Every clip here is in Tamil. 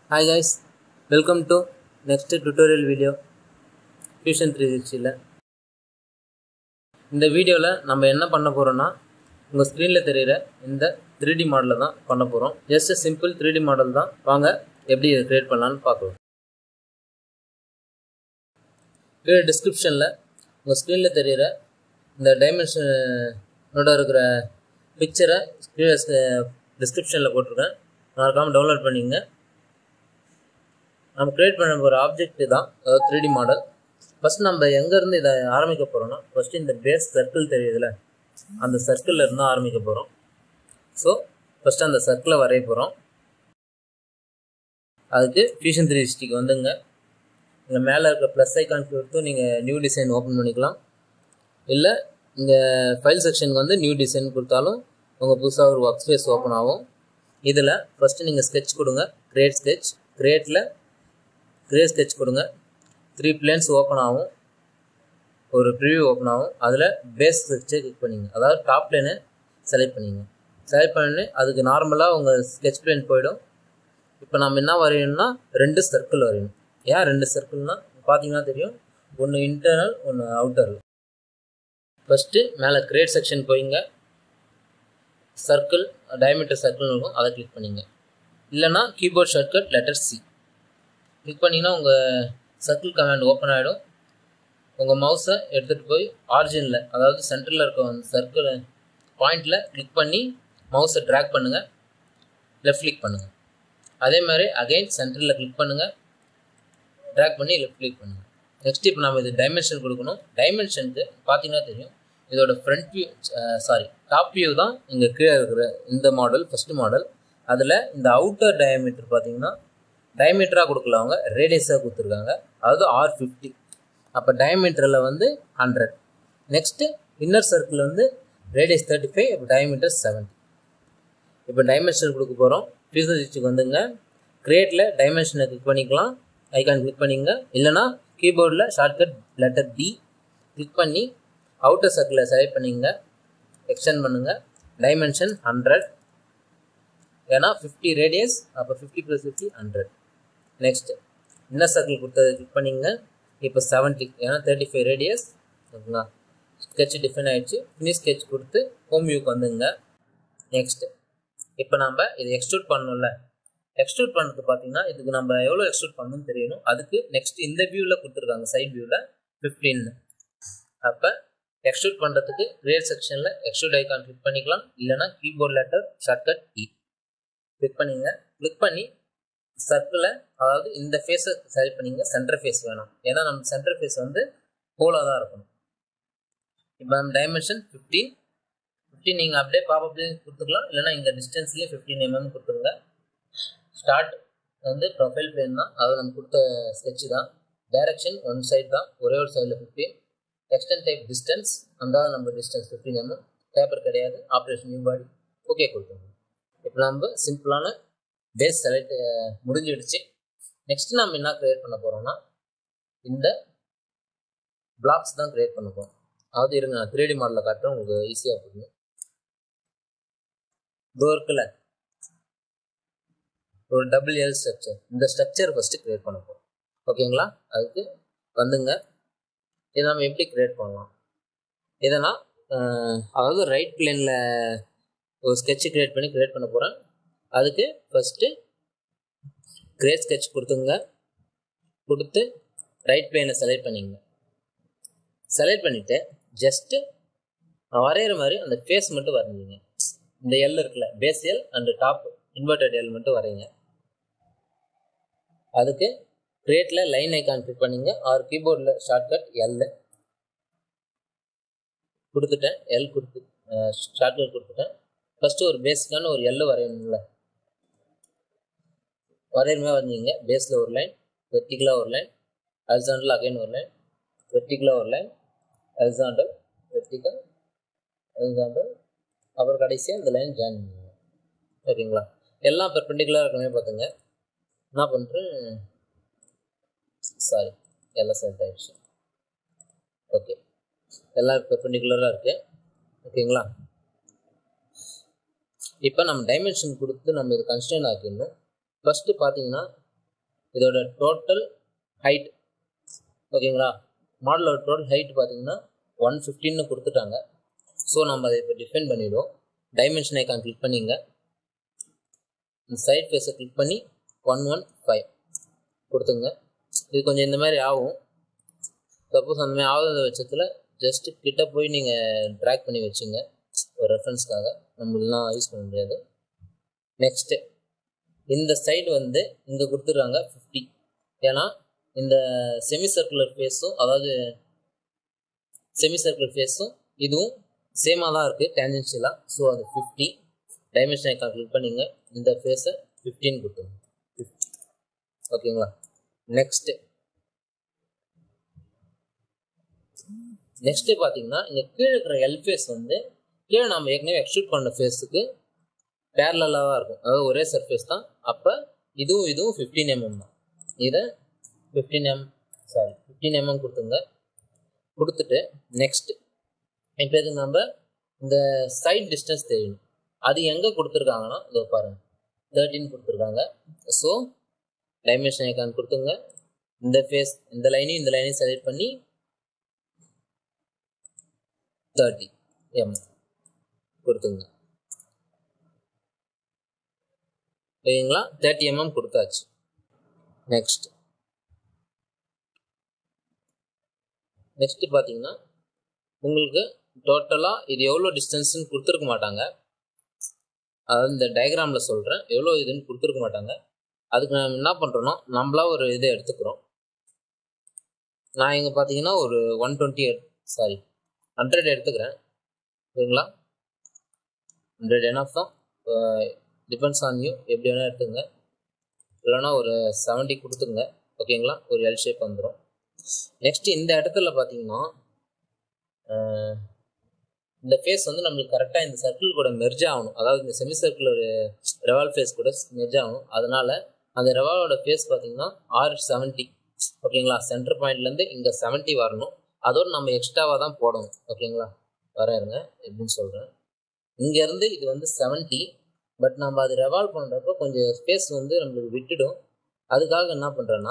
hi guys welcome to next tutorial video fusion three சிக்ஸ்டியில் இந்த வீடியோவில் நம்ம என்ன பண்ண போகிறோன்னா உங்கள் ஸ்க்ரீனில் தெரிகிற இந்த த்ரீ டி மாடலில் தான் பண்ண போகிறோம் just simple three D model தான் வாங்க எப்படி இதை க்ரியேட் பண்ணலான்னு பார்க்கலாம் கீழே டிஸ்கிரிப்ஷனில் உங்கள் ஸ்க்ரீனில் தெரிகிற இந்த டைமென்ஷனோட இருக்கிற பிக்சரை கீழே டிஸ்கிரிப்ஷனில் போட்டிருக்கேன் மறக்காமல் டவுன்லோட் பண்ணிங்க நம்ம கிரியேட் பண்ண போகிற ஆப்ஜெக்ட் தான் அதாவது த்ரீ டி மாடல் ஃபஸ்ட் நம்ம எங்கேருந்து இதை ஆரம்பிக்க போகிறோம்னா ஃபஸ்ட்டு இந்த பேஸ் சர்க்கிள் தெரியுதுல அந்த சர்க்கிளில் இருந்து ஆரம்பிக்க போகிறோம் ஸோ ஃபஸ்ட்டு அந்த சர்க்கிளை வரைய போகிறோம் அதுக்கு ஃபியூஷன் த்ரீ சிக்ஸ்டிக்கு வந்துங்க இங்கே மேலே இருக்க ப்ளஸ் ஐக்கான் கொடுத்து நீங்கள் நியூ டிசைன் ஓப்பன் பண்ணிக்கலாம் இல்லை இங்கே ஃபைல் செக்ஷனுக்கு வந்து நியூ டிசைன் கொடுத்தாலும் உங்கள் புதுசாக ஒரு ஒர்க் ஸ்பேஸ் ஓப்பன் ஆகும் இதில் ஃபஸ்ட்டு நீங்கள் ஸ்கெட்ச் கொடுங்க கிரியேட் ஸ்கெட்ச் கிரியேட்டில் கிரியேட் ஸ்கெட்ச் கொடுங்க த்ரீ பிளேன்ஸ் ஓப்பன் ஆகும் ஒரு ப்ரிவியூ ஓப்பன் ஆகும் அதில் பேஸ் ஸ்கெட்சை கிளிக் பண்ணிங்க அதாவது டாப் பிளேனை செலக்ட் பண்ணிங்க செலக்ட் பண்ணி அதுக்கு நார்மலாக உங்கள் ஸ்கெட்ச் பிளேன் போயிடும் இப்போ நம்ம என்ன வரையணும்னா ரெண்டு சர்க்கிள் வரையணும் ஏன் ரெண்டு சர்க்கிள்னால் பார்த்தீங்கன்னா தெரியும் ஒன்று இன்டர்னல் ஒன்று அவுட்டர் ஃபஸ்ட்டு மேலே கிரியேட் செக்ஷன் போயிங்க சர்க்கிள் டயமீட்டர் சர்க்கிள் இருக்கும் அதை கிளிக் பண்ணிங்க இல்லைனா keyboard shortcut letter C click பண்ணிங்கன்னா உங்கள் சர்க்கிள் கமாண்ட் ஓப்பன் ஆகிடும் உங்கள் மவுஸை எடுத்துகிட்டு போய் ஆரிஜினில் அதாவது சென்டரில் இருக்க அந்த சர்க்கிள் பாயிண்டில் கிளிக் பண்ணி மவுஸை ட்ராக் பண்ணுங்கள் லெஃப்ட் கிளிக் பண்ணுங்கள் அதே மாதிரி அகைன் சென்டரில் கிளிக் பண்ணுங்கள் ட்ராக் பண்ணி லெஃப்ட் கிளிக் பண்ணுங்கள் நெக்ஸ்ட் இப்போ நம்ம இது டைமென்ஷன் கொடுக்கணும் டைமென்ஷனுக்கு பார்த்தீங்கன்னா தெரியும் இதோட front view sorry top view தான் இங்கே கீழே இருக்கிற இந்த மாடல் ஃபஸ்ட்டு மாடல் அதில் இந்த அவுட்டர் டயமீட்டர் பார்த்தீங்கன்னா டயமீட்டராக கொடுக்கல அவங்க ரேடியஸாக கொடுத்துருக்காங்க அதாவது ஆர் ஃபிஃப்டி அப்போ டயமீட்டரில் வந்து ஹண்ட்ரட் நெக்ஸ்ட்டு இன்னர் சர்க்கிள் வந்து ரேடியஸ் தேர்ட்டி ஃபைவ் இப்போ டயமீட்டர் செவன்ட்டி இப்போ டைமென்ஷன் கொடுக்க போகிறோம் ஃபியூசரிச்சுக்கு வந்துங்க கிரியேட்டில் டைமென்ஷனை கிளிக் பண்ணிக்கலாம் ஐக்கான் கிளிக் பண்ணிங்க இல்லைனா கீபோர்டில் ஷார்ட்கட் லெட்டர் டி கிளிக் பண்ணி அவுட்டர் சர்க்கிளை செலக்ட் பண்ணிங்க எக்ஸ்டெண்ட் பண்ணுங்கள் டைமென்ஷன் ஹண்ட்ரட் ஏன்னா ஃபிஃப்டி ரேடியஸ் அப்போ fifty plus fifty hundred next inner circle கொடுத்தது கிளிக் பண்ணிங்க இப்போ செவன்ட்டி ஏன்னா தேர்ட்டி ஃபைவ் ரேடியஸ் ஓகேங்களா ஸ்கெட்ச் டிஃபைன் ஆகிடுச்சு ஃபினிஷ் ஸ்கெட்ச் கொடுத்து ஹோம் வியூக்கு வந்துங்க நெக்ஸ்ட்டு இப்போ நம்ம இதை எக்ஸ்ட்ரூட் பண்ணணும்ல எக்ஸ்ட்ரூட் பண்ணுறது பார்த்தீங்கன்னா இதுக்கு நம்ம எவ்வளோ எக்ஸ்ட்ரூட் பண்ணணும்னு தெரியணும் அதுக்கு நெக்ஸ்ட் இந்த வியூவில் கொடுத்துருக்காங்க சைட் வியூவில் ஃபிஃப்டீன் அப்போ எக்ஸ்ட்ரூட் பண்ணுறதுக்கு கிரியேட் செக்ஷனில் எக்ஸ்ட்ரூட் ஐக்கான் கிளிக் பண்ணிக்கலாம் இல்லைனா keyboard letter shortcut E click பண்ணிங்க கிளிக் பண்ணி சர்க்கிளை அதாவது இந்த ஃபேஸை செலக்ட் பண்ணிங்க சென்டர் ஃபேஸ் வேணும் ஏன்னா நம்ம சென்டர் ஃபேஸ் வந்து ஹோலாக தான் இருக்கணும் இப்போ நம்ம டைமென்ஷன் ஃபிஃப்டீன் ஃபிஃப்டீன் நீங்கள் அப்படியே பாப்பப்லேயும் கொடுத்துக்கலாம் இல்லைனா இங்கே டிஸ்டன்ஸ்லேயும் ஃபிஃப்டீன் எம்எம் கொடுத்துருங்க ஸ்டார்ட் வந்து ப்ரொஃபைல் பிளேன் தான் அது நம்ம கொடுத்த ஸ்கெட்ச் தான் டைரக்ஷன் ஒன் சைட் தான் ஒரே ஒரு சைடில் ஃபிஃப்டீன் எக்ஸ்டென்ட் டைப் டிஸ்டன்ஸ் அந்த நம்ம டிஸ்டன்ஸ் ஃபிஃப்டீன் எம்எம் பேப்பர் கிடையாது ஆப்ரேஷன் நியூ பாடி ஓகே கொடுத்துருங்க இப்போ நம்ம சிம்பிளான பேஸ் செலக்ட் முடிஞ்சிடுச்சு நெக்ஸ்ட் நம்ம என்ன க்ரியேட் பண்ண போகிறோம்னா இந்த பிளாக்ஸ் தான் க்ரியேட் பண்ண போகிறோம் அதாவது இருங்க நான் த்ரீ டி மாடலில் காட்டுறேன் உங்களுக்கு ஈஸியாக புரியும் இதோ இருக்குல்ல ஒரு டபுள் எல் ஸ்ட்ரக்சர் இந்த ஸ்ட்ரக்சர் ஃபஸ்ட்டு க்ரியேட் பண்ண போகிறோம் ஓகேங்களா அதுக்கு வந்துங்க இதை நம்ம எப்படி க்ரியேட் பண்ணலாம் இதனா அதாவது ரைட் பிளேனில் ஒரு ஸ்கெட்ச் க்ரியேட் பண்ணி க்ரியேட் பண்ண போகிறேன் அதுக்கு ஃபஸ்ட்டு கிரேட் ஸ்கெட்ச் கொடுத்துங்க கொடுத்து ரைட் பிளேனை செலக்ட் பண்ணிங்க செலக்ட் பண்ணிவிட்டு ஜஸ்ட்டு வரைகிற மாதிரி அந்த ஃபேஸ் மட்டும் வரைஞ்சிங்க இந்த எல் இருக்குல்ல base L and top inverted L மட்டும் வரைங்க அதுக்கு கிரியேட்டில் லைன் ஐக்கான் கிளிக் பண்ணிங்க ஆர் கீபோர்டில் ஷார்ட்கட் எல் கொடுத்துட்டேன் எல் கொடுத்து ஷார்ட்கட் கொடுத்துட்டேன் ஃபஸ்ட்டு ஒரு பேசிக்கான ஒரு எல்லு வரையணும்ல வரையணுமே வரைஞ்சிங்க பேஸில் ஒரு லைன் வெர்டிக்கலாக ஒரு லைன் அல்சாண்டல் அகைன் ஒரு லைன் வெர்டிக்கலாக ஒரு லைன் அல்சாண்டல் வெர்டிக்கல் அல்சாண்டல் அப்புறம் கடைசியாக இந்த லைன் ஜாயின் பண்ணுங்க ஓகேங்களா எல்லாம் பெர்பெண்டிகுலராக இருக்கணுமே பார்த்துங்க என்ன பண்ணுறேன் சாரி எல்லாம் செலக்ட் ஆகிடுச்சு ஓகே எல்லாம் பெர்பெண்டிகுலராக இருக்குது ஓகேங்களா இப்போ நம்ம டைமென்ஷன் கொடுத்து நம்ம இது கன்ஸ்டன்ட் ஆக்கிடணும் ஃபஸ்ட்டு பார்த்தீங்கன்னா இதோட டோட்டல் ஹைட் ஓகேங்களா மாடலோட டோட்டல் ஹைட் பார்த்தீங்கன்னா ஒன் ஃபிஃப்டின்னு கொடுத்துட்டாங்க ஸோ நம்ம அதை இப்போ டிஃபைன் பண்ணிவிடுவோம் டைமென்ஷன் ஐக்கான் கிளிக் பண்ணிங்க இந்த சைட் ஃபேஸை கிளிக் பண்ணி ஒன் ஒன் ஃபைவ் கொடுத்துங்க இது கொஞ்சம் இந்த மாதிரி ஆகும் சப்போஸ் அந்த மாதிரி ஆகாத பட்சத்தில் ஜஸ்ட் கிட்ட போய் நீங்கள் ட்ராக் பண்ணி வச்சுங்க ஒரு ரெஃபரன்ஸ்க்காக நம்மளாம் யூஸ் பண்ண முடியாது நெக்ஸ்ட்டு இந்த சைடு வந்து இங்கே கொடுத்துருக்காங்க ஃபிஃப்டி ஏன்னா இந்த செமி சர்க்குலர் ஃபேஸும் அதாவது செமி சர்க்குலர் ஃபேஸும் இதுவும் சேமாக தான் இருக்குது டேஞ்சன்ஷியலாக ஸோ அது ஃபிஃப்டி டைமென்ஷன் ஐக்கான் கிளிக் பண்ணிங்க இந்த ஃபேஸை ஃபிஃப்டின் கொடுத்துருங்க ஓகேங்களா நெக்ஸ்ட்டு நெக்ஸ்ட்டு பார்த்தீங்கன்னா இங்கே கீழே இருக்கிற எல் ஃபேஸ் வந்து கீழே நம்ம ஏற்கனவே எக்ஸ்ட்ரூட் பண்ண ஃபேஸுக்கு பேரலாக இருக்கும் அதாவது ஒரே சர்ஃபேஸ் தான் அப்போ இதுவும் இதுவும் ஃபிஃப்டீன் எம்எம் தான் இதை fifteen M sorry fifteen mm கொடுத்துங்க கொடுத்துட்டு நெக்ஸ்ட் இப்போ இது நம்ம இந்த சைட் டிஸ்டன்ஸ் தெரியணும் அது எங்கே கொடுத்துருக்காங்கன்னா இதோ பாருங்கள் தேர்ட்டின் கொடுத்துருக்காங்க ஸோ டைமென்ஷன் ஐக்கான் கொடுத்துங்க இந்த ஃபேஸ் இந்த லைனையும் இந்த லைனையும் செலக்ட் பண்ணி தேர்ட்டி எம் கொடுத்துங்க ஓகேங்களா தேர்ட்டி எம்எம் கொடுத்தாச்சு நெக்ஸ்ட் நெக்ஸ்ட் பார்த்தீங்கன்னா உங்களுக்கு டோட்டலாக இது எவ்வளோ டிஸ்டன்ஸ்னு கொடுத்துருக்க மாட்டாங்க அதாவது இந்த டயக்ராமில் சொல்கிறேன் எவ்வளோ இதுன்னு கொடுத்துருக்க மாட்டாங்க அதுக்கு நம்ம என்ன பண்ணுறோன்னா நம்மளா ஒரு இதை எடுத்துக்கிறோம் நான் இங்கே பார்த்தீங்கன்னா ஒரு ஒன் டுவெண்ட்டி சாரி ஹண்ட்ரட் எடுத்துக்கிறேன் ஓகேங்களா ஹண்ட்ரட் என்எஃப் தான் டிபெண்ட்ஸ் ஆன் யூ எப்படி வேணால் எடுத்துங்க இல்லைன்னா ஒரு செவன்ட்டி கொடுத்துங்க ஓகேங்களா ஒரு எல் ஷேப் வந்துடும் நெக்ஸ்ட் இந்த இடத்துல பார்த்தீங்கன்னா இந்த ஃபேஸ் வந்து நம்மளுக்கு கரெக்டாக இந்த சர்க்கிள் கூட மெர்ஜ் ஆகணும் அதாவது இந்த செமி சர்க்கிள் ஒரு ரெவால் ஃபேஸ் கூட மெர்ஜ் ஆகணும் அதனால அந்த ரெவாலோட ஃபேஸ் பார்த்தீங்கன்னா ஆர் செவன்ட்டி ஓகேங்களா சென்டர் பாயிண்ட்லேருந்து இங்கே செவன்ட்டி வரணும் அதோடு நம்ம எக்ஸ்ட்ராவாக தான் போடணும் ஓகேங்களா வர இருங்க எப்படின்னு சொல்கிறேன் இங்கேருந்து இது வந்து செவன்ட்டி பட் நம்ம அது ரெவால்வ் பண்ணுறப்போ கொஞ்சம் ஸ்பேஸ் வந்து நம்மளுக்கு விட்டுடும் அதுக்காக என்ன பண்ணுறேன்னா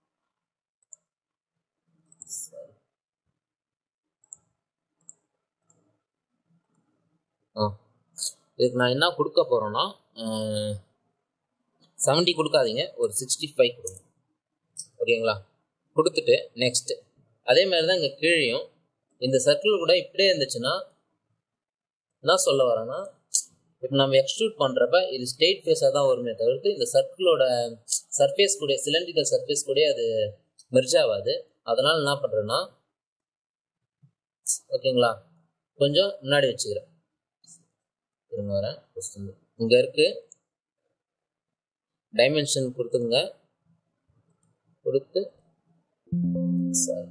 ஆ இதுக்கு நான் என்ன கொடுக்க போகிறேன்னா செவன்ட்டி கொடுக்காதீங்க ஒரு சிக்ஸ்டி ஃபைவ் கொடுங்க ஓகேங்களா கொடுத்துட்டு நெக்ஸ்ட்டு அதே மாதிரி தான் இங்கே கீழேயும் இந்த சர்க்கிள் கூட இப்படியே இருந்துச்சுன்னா என்ன சொல்ல வரேன்னா இப்போ நம்ம எக்ஸ்ட்ரூட் பண்ணுறப்ப இது ஸ்ட்ரெயிட் ஃபேஸாக தான் வருமே தவிர்த்து இந்த சர்க்கிளோட சர்ஃபேஸ் கூட சிலிண்ட்ரிக்கல் சர்ஃபேஸ் கூட அது மெர்ஜ் ஆகாது அதனால் என்ன பண்ணுறேன்னா ஓகேங்களா கொஞ்சம் முன்னாடி வச்சுக்கிறேன் திரும்ப வரேன் இங்கே இருக்கு டைமென்ஷன் கொடுத்துங்க கொடுத்து சாரி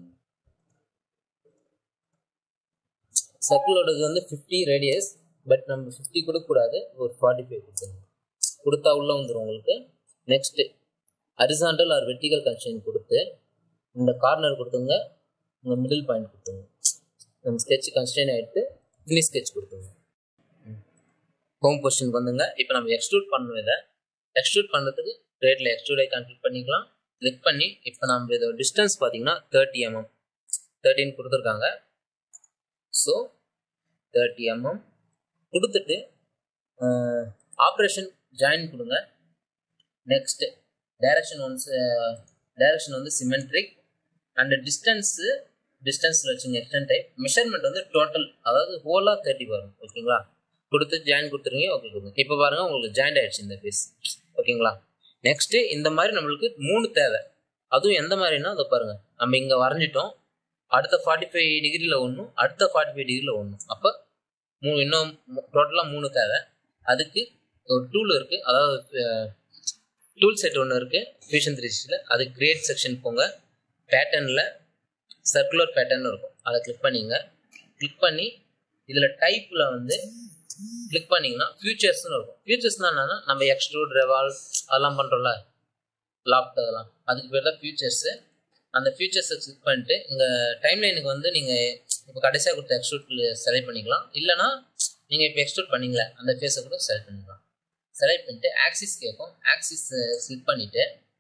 சர்க்கிளோடது வந்து ஃபிஃப்டி ரேடியஸ் பட் நம்ம ஃபிஃப்டி கொடுக்கக்கூடாது ஒரு ஃபார்ட்டி ஃபைவ் கொடுத்துருங்க கொடுத்தா உள்ளே வந்துடும் உங்களுக்கு next horizontal or vertical constrain கொடுத்து இந்த கார்னர் கொடுத்துங்க உங்கள் மிடில் பாயிண்ட் கொடுத்துங்க நம்ம ஸ்கெட்ச் கன்ஸ்ட்ரெயின் ஆகிட்டு ஃபினிஷ் ஸ்கெட்ச் கொடுத்துங்க ஹோம் பொசிஷனுக்கு வந்துங்க இப்போ நம்ம எக்ஸ்ட்ரூட் பண்ணணும் இதை எக்ஸ்ட்ரூட் பண்ணுறதுக்கு ரேட்டில் எக்ஸ்ட்ரூட் ஐக்கான் கிளிக் பண்ணிக்கலாம் கிளிக் பண்ணி இப்போ நம்ம இதோட டிஸ்டன்ஸ் பார்த்தீங்கன்னா தேர்ட்டி எம்எம் தேர்ட்டின் கொடுத்துருக்காங்க ஸோ தேர்ட்டி எம்எம் கொடுத்துட்டு ஆப்ரேஷன் ஜாயின் கொடுங்க நெக்ஸ்ட்டு டைரக்ஷன் ஒன்ஸ் டைரக்ஷன் வந்து சிமெட்ரிக் அண்ட் டிஸ்டன்ஸு டிஸ்டன்ஸில் வச்சுங்க எக்ஸ்டன் டைப் மெஷர்மெண்ட் வந்து டோட்டல் அதாவது ஹோலாக தேர்ட்டி வரும் ஓகேங்களா கொடுத்து ஜாயின் கொடுத்துருங்க ஓகே கொடுங்க இப்போ பாருங்கள் உங்களுக்கு ஜாயின் ஆகிடுச்சு இந்த ஃபேஸ் ஓகேங்களா நெக்ஸ்ட்டு இந்த மாதிரி நம்மளுக்கு மூணு தேவை அதுவும் எந்த மாதிரினா அதை பாருங்கள் நம்ம இங்கே வரைஞ்சிட்டோம் அடுத்த ஃபார்ட்டி ஃபைவ் டிகிரியில் ஒன்றும் அடுத்த ஃபார்ட்டி ஃபைவ் டிகிரியில் ஒன்றும் அப்போ மூணு இன்னும் டோட்டலாக மூணு தேவை அதுக்கு ஒரு டூல் இருக்குது அதாவது டூல் செட் ஒன்று இருக்குது ஃபியூஷன் த்ரீஸில் அது கிரியேட் செக்ஷன் போங்க பேட்டர்னில் சர்க்குலர் பேட்டர்ன் இருக்கும் அதை கிளிக் பண்ணிங்க கிளிக் பண்ணி இதில் டைப்பில் வந்து கிளிக் பண்ணிங்கன்னா ஃபியூச்சர்ஸ்னு இருக்கும் ஃபியூச்சர்ஸ்னால் என்னென்னா நம்ம எக்ஸ்ட்ரூட் ரெவால் அதெல்லாம் பண்ணுறோம்ல லாப்ட் அதெல்லாம் அதுக்கு பேர் தான் ஃபியூச்சர்ஸு அந்த ஃபியூச்சர்ஸை கிளிக் பண்ணிட்டு இங்கே டைம் லைனுக்கு வந்து நீங்கள் இப்போ கடைசியாக கொடுத்த எக்ஸ்ட்ரூட் செலக்ட் பண்ணிக்கலாம் இல்லைனா நீங்கள் இப்போ எக்ஸ்ட்ரூட் பண்ணீங்களே அந்த ஃபேஸை கூட செலக்ட் பண்ணிக்கலாம் செலக்ட் பண்ணிட்டு ஆக்சிஸ் கேட்கும் ஆக்சிஸ் கிளிக் பண்ணிவிட்டு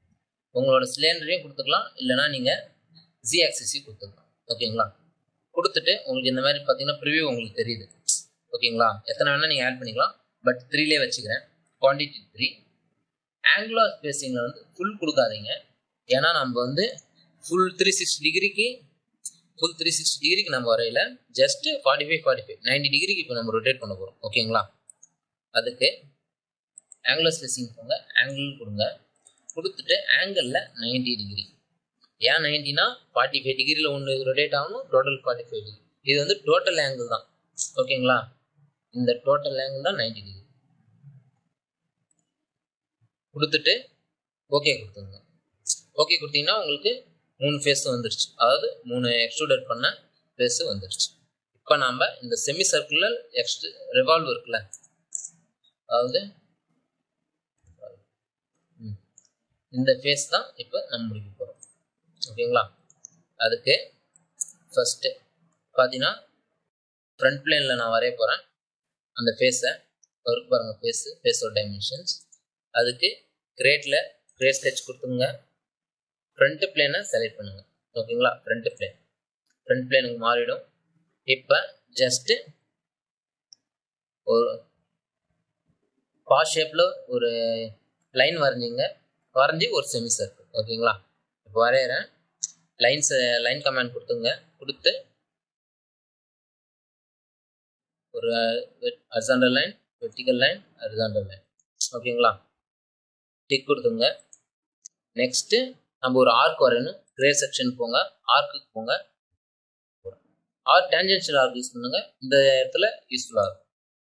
உங்களோட சிலிண்டரையும் கொடுத்துக்கலாம் இல்லைனா நீங்கள் ஜி ஆக்சிஸையும் கொடுத்துக்கலாம் ஓகேங்களா கொடுத்துட்டு உங்களுக்கு இந்த மாதிரி பார்த்தீங்கன்னா ப்ரிவியூ உங்களுக்கு தெரியுது ஓகேங்களா எத்தனை வேணால் நீங்கள் ஆட் பண்ணிக்கலாம் பட் த்ரீலே வச்சுக்கிறேன் குவான்டிட்டி த்ரீ ஆங்குலர் ஸ்பேசிங்கில் வந்து ஃபுல் கொடுக்காதீங்க ஏன்னா நம்ம வந்து ஃபுல் த்ரீ சிக்ஸ்டி டிகிரிக்கு ஃபுல் த்ரீ சிக்ஸ்டி டிகிரிக்கு நம்ம வரையில just forty five forty five ninety டிகிரிக்கு இப்போ நம்ம ரொட்டேட் பண்ண போகிறோம் ஓகேங்களா அதுக்கு ஆங்குலர் ஸ்பேசிங் போங்க ஆங்கிள் கொடுங்க கொடுத்துட்டு ஆங்கிளில் நைன்டி டிகிரி ஏன் நைன்டினா ஃபார்ட்டி ஃபைவ் டிகிரியில் ஒன்று ரொட்டேட் ஆகணும் டோட்டல் ஃபார்ட்டி ஃபைவ் டிகிரி இது வந்து டோட்டல் ஆங்கிள் தான் ஓகேங்களா இந்த டோட்டல் ஆங்கிள் தான் நைன்டி டிகிரி கொடுத்துட்டு ஓகே கொடுத்துருங்க ஓகே கொடுத்தீங்கன்னா உங்களுக்கு மூணு ஃபேஸ் வந்துருச்சு அதாவது மூணு எக்ஸ்ட்ரூடட் பண்ண ஃபேஸ் வந்துருச்சு இப்போ நாம் இந்த செமி சர்க்குலர் எக்ஸ்ட் ரிவால்வ் இருக்குல்ல அதாவது இந்த ஃபேஸ் தான் இப்போ நம்ம முடிக்க போகிறோம் ஓகேங்களா அதுக்கு ஃபஸ்ட்டு பார்த்தீங்கன்னா ஃப்ரண்ட் பிளேனில் நான் வரைய போகிறேன் அந்த ஃபேஸை ஒர்க் பாருங்கள் ஃபேஸு ஃபேஸோட டைமென்ஷன்ஸ் அதுக்கு கிரேட்டில் கிரேட் ஸ்கெட்ச் கொடுத்துங்க ஃப்ரண்ட் பிளேனை செலக்ட் பண்ணுங்கள் ஓகேங்களா ஃப்ரண்ட் பிளேன் ஃப்ரண்ட் பிளேனுக்கு மாறிடும் இப்போ ஜஸ்ட்டு ஒரு பா ஷேப்பில் ஒரு லைன் வரைஞ்சிங்க வரைஞ்சி ஒரு செமி சர்க்கிள் ஓகேங்களா இப்போ வரைகிறேன் லைன்ஸ் லைன் கமாண்ட் கொடுத்துங்க கொடுத்து ஒரு horizontal line vertical line horizontal line ஓகேங்களா டிக் கொடுத்துங்க நெக்ஸ்ட்டு நம்ம ஒரு ஆர்க் வரையணும் கிரே செக்ஷன் போங்க ஆர்க்குக்கு போங்க ஆர் டேஞ்சென்ஷியல் ஆர்க் யூஸ் பண்ணுங்க இந்த இடத்துல யூஸ்ஃபுல்லாக இருக்கும்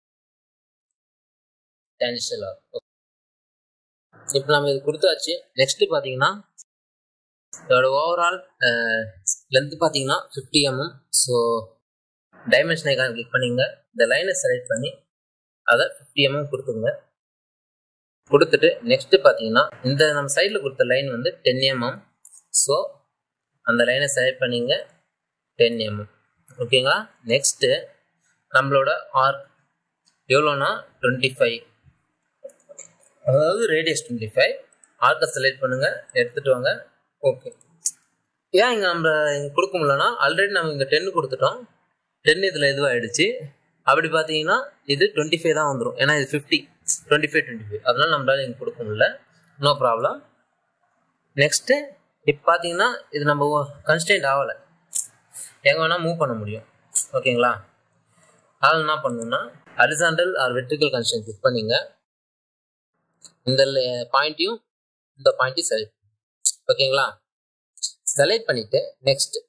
டேஞ்சென்ஷியல் ஆர்க் இப்போ நம்ம இது கொடுத்தாச்சு நெக்ஸ்ட் பார்த்தீங்கன்னா இதோட ஓவரால் லென்த் பார்த்தீங்கன்னா fifty mm so dimension icon click பண்ணிங்க இந்த லைனை செலக்ட் பண்ணி அதை ஃபிஃப்டி எம்எம் கொடுத்துங்க கொடுத்துட்டு நெக்ஸ்ட்டு பார்த்தீங்கன்னா இந்த நம்ம சைடில் கொடுத்த லைன் வந்து டென் எம்எம் ஸோ அந்த லைனை செலக்ட் பண்ணிங்க டென் எம்எம் ஓகேங்களா நெக்ஸ்ட்டு நம்மளோட ஆர்க் எவ்வளோனா டுவெண்ட்டி ஃபைவ் அதாவது ரேடியஸ் டுவெண்ட்டி ஃபைவ் ஆர்க்கை செலக்ட் பண்ணுங்கள் எடுத்துகிட்டு வாங்க ஓகே ஏன் இங்கே நம்ம இங்கே கொடுக்க முடியலன்னா ஆல்ரெடி நம்ம இங்கே டென்னு கொடுத்துட்டோம் டென் இதில் இதுவாகிடுச்சு அப்படி பார்த்தீங்கன்னா இது டுவெண்ட்டி ஃபைவ் தான் வந்துடும் ஏன்னா இது fifty twenty five twenty five அதனால நம்மளால இங்கே கொடுக்க முடியல நோ ப்ராப்ளம் நெக்ஸ்ட்டு இப்போ பார்த்தீங்கன்னா இது நம்ம கன்ஸ்டன்ட் ஆகலை எங்கே வேணால் மூவ் பண்ண முடியும் ஓகேங்களா அதனால் என்ன பண்ணணும்னா horizontal or vertical constant click பண்ணிங்க இந்த பாயிண்ட்டையும் இந்த பாயிண்ட்டையும் செலக்ட் ஓகேங்களா செலக்ட் பண்ணிவிட்டு நெக்ஸ்ட்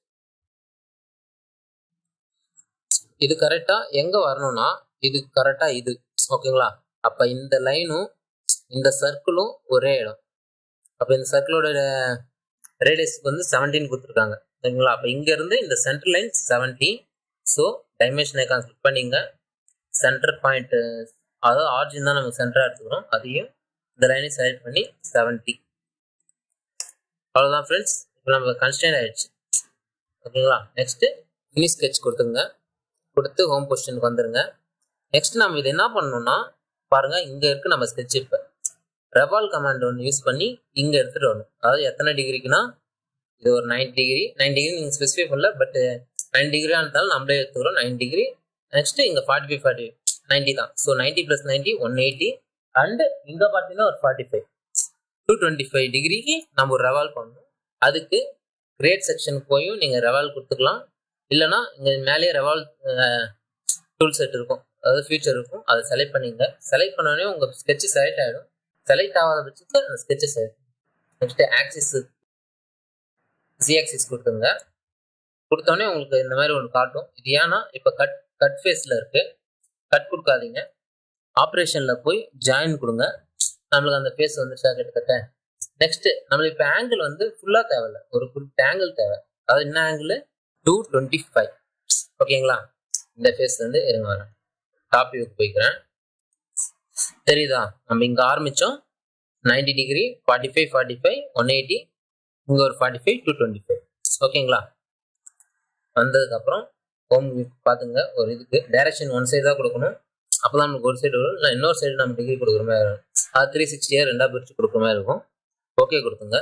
இது கரெக்டாக எங்கே வரணும்னா இது கரெக்டாக இது ஓகேங்களா அப்போ இந்த லைனும் இந்த சர்க்கிளும் ஒரே இடம் அப்போ இந்த சர்க்கிளோட ரேடியஸ்க்கு வந்து செவன்டீன் கொடுத்துருக்காங்க ஓகேங்களா அப்போ இங்கேருந்து இந்த center line seventeen so dimension icon click பண்ணிங்க சென்டர் பாயிண்ட்டு அதாவது ஆர்ஜின் தான் நம்ம சென்டராக எடுத்துக்கிறோம் அதையும் இந்த லைனையும் செலக்ட் பண்ணி செவன்ட்டி அவ்வளோதான் ஃப்ரெண்ட்ஸ் இப்போ நம்ம கன்ஸ்டன்ட் ஆயிடுச்சு ஓகேங்களா நெக்ஸ்ட்டு ஃபினிஷ் ஸ்கெட்ச் கொடுத்துங்க கொடுத்து ஹோம் பொசிஷனுக்கு வந்துருங்க நெக்ஸ்ட் நம்ம இது என்ன பண்ணணும்னா பாருங்க இங்க இருக்கு நம்ம ஸ்கெட்ச் இப்போ ரெவால் கமாண்ட் ஒன்று யூஸ் பண்ணி இங்க எடுத்துட்டு வரணும் அதாவது எத்தனை டிகிரிக்குன்னா இது ஒரு நைன் டிகிரி நைன் டிகிரி நீங்கள் ஸ்பெசிஃபை பண்ணல பட் நைன் டிகிரி இருந்தாலும் நம்மளே எடுத்துக்கிறோம் நைன் டிகிரி நெக்ஸ்ட் இங்கே ஃபார்ட்டி ஃபைவ் ஃபார்ட்டி நைன்டி தான் so ninety plus ninety one eighty and இங்கே பார்த்தீங்கன்னா ஒரு forty five two twenty five டிகிரிக்கு நம்ம ஒரு ரெவால் பண்ணணும் அதுக்கு கிரேட் செக்ஷனுக்கு போயும் நீங்கள் ரெவால் கொடுத்துக்கலாம் இல்லைனா இங்கே மேலேயே ரெவால் டூல் செட் இருக்கும் அதாவது ஃபீச்சர் இருக்கும் அதை செலக்ட் பண்ணிங்க செலக்ட் பண்ணோடனே உங்கள் ஸ்கெட்ச் செலக்ட் ஆகிடும் செலக்ட் ஆகாத பட்சத்தில் அந்த ஸ்கெட்சை select next axis G axis கொடுத்துங்க கொடுத்தோடனே உங்களுக்கு இந்த மாதிரி ஒன்று காட்டும் இது ஏன்னா இப்போ கட் கட் ஃபேஸில் இருக்குது கட் கொடுக்காதீங்க ஆப்ரேஷனில் போய் ஜாயின் கொடுங்க நம்மளுக்கு அந்த ஃபேஸ் வந்து கிட்டத்தட்ட நெக்ஸ்ட் நம்மளுக்கு இப்போ ஆங்கிள் வந்து ஃபுல்லாக தேவையில்ல ஒரு குறிப்பிட்ட ஆங்கிள் தேவை அதாவது என்ன ஆங்கிள் டூ டுவெண்ட்டி ஃபைவ் ஓகேங்களா இந்த ஃபேஸ் வந்து இருங்க வரேன் டாப் வியூக்கு போய்க்கிறேன் தெரியுதா நம்ம இங்கே ஆரம்பித்தோம் ninety degree forty five forty five one eighty இங்கே ஒரு forty five two twenty five ஓகேங்களா வந்ததுக்கப்புறம் ஹோம் வியூ பார்த்துங்க ஒரு இதுக்கு டைரக்ஷன் ஒன் சைடு தான் கொடுக்கணும் அப்போ தான் நமக்கு ஒரு சைடு வரும் இல்லை இன்னொரு சைடு நம்ம டிகிரி கொடுக்குற மாதிரி வரும் அது த்ரீ சிக்ஸ்டியாக ரெண்டாக பிரித்து கொடுக்குற மாதிரி இருக்கும் ஓகே கொடுத்துங்க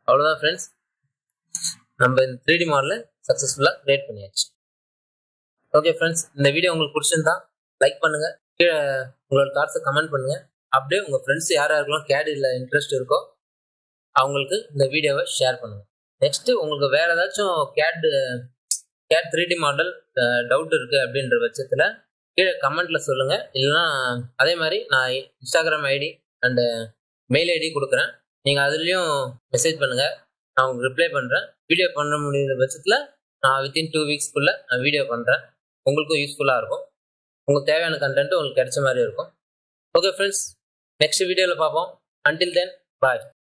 அவ்வளோதான் ஃப்ரெண்ட்ஸ் நம்ம இந்த த்ரீ டி மாடலை சக்ஸஸ்ஃபுல்லாக கிரியேட் பண்ணியாச்சு ஓகே ஃப்ரெண்ட்ஸ் இந்த வீடியோ உங்களுக்கு பிடிச்சிருந்தா லைக் பண்ணுங்கள் கீழே உங்களோட தாட்ஸை கமெண்ட் பண்ணுங்கள் அப்படியே உங்கள் ஃப்ரெண்ட்ஸ் யார் யாருக்கெல்லாம் கேடியில் இன்ட்ரெஸ்ட் இருக்கோ அவங்களுக்கு இந்த வீடியோவை ஷேர் பண்ணுங்கள் நெக்ஸ்ட்டு உங்களுக்கு வேறு ஏதாச்சும் CAD CAD three D model doubt இருக்குது அப்படின்ற பட்சத்தில் கீழே கமெண்ட்டில் சொல்லுங்கள் இல்லைனா அதே மாதிரி நான் Instagram ID and mail ID கொடுக்குறேன் நீங்கள் அதுலேயும் மெசேஜ் பண்ணுங்கள் நான் உங்களுக்கு ரிப்ளை பண்ணுறேன் வீடியோ பண்ண முடியாத பட்சத்தில் நான் வித்தின் டூ வீக்ஸ்க்குள்ளே நான் வீடியோ பண்ணுறேன் உங்களுக்கும் யூஸ்ஃபுல்லாக இருக்கும் உங்களுக்கு தேவையான கண்டென்ட் உங்களுக்கு கிடைச்ச மாதிரி இருக்கும் ஓகே ஃப்ரெண்ட்ஸ் நெக்ஸ்ட் வீடியோவில் பார்ப்போம் அன்டில் தென் பாய்